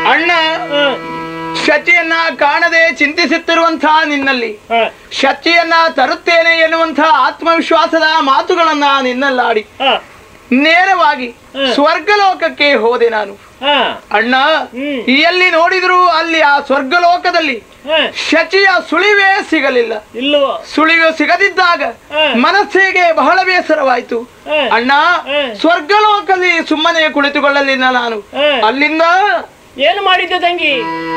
ಅಣ್ಣ ಹ, ಶಚಿಯನ್ನ ಕಾಣದೆ ಚಿಂತಿಸುತ್ತಿರುವಂತಹ ನಿನ್ನಲ್ಲಿ ಹ, ಶಚಿಯನ್ನ ತರುತ್ತೇನೆ ಎನ್ನುವಂತಹ ಆತ್ಮವಿಶ್ವಾಸದ ಮಾತುಗಳನ್ನ ನಿನ್ನಲ್ಲಾಡಿ ಹ, ನೇರವಾಗಿ ಹ್ಮ್. ಸ್ವರ್ಗಲೋಕಕ್ಕೆ ಹೋದೆ ನಾನು ಹ, ಅಣ್ಣ ಹ್ಮ್. ಎಲ್ಲಿ ನೋಡಿದ್ರು ಅಲ್ಲಿ ಆ ಸ್ವರ್ಗಲೋಕದಲ್ಲಿ ಹ. ಶಚಿಯ ಸುಳಿವೇ ಸಿಗಲಿಲ್ಲ ಇಲ್ಲವೋ ಸುಳಿವು ಸಿಗದಿದ್ದಾಗ ಹ್ಮ್. ಮನಸ್ಸಿಗೆ ಬಹಳ ಬೇಸರವಾಯಿತು ಹ್ಮ್. ಅಣ್ಣ ಹ್ಮ್. ಸ್ವರ್ಗಲೋಕದಲ್ಲಿ ಸುಮ್ಮನೆ ಕುಳಿತುಕೊಳ್ಳಲಿಲ್ಲ ನಾನು ಹ್ಮ್. ಅಲ್ಲಿಂದ ಏನು ಮಾಡಿದ್ದೆ ತಂಗಿ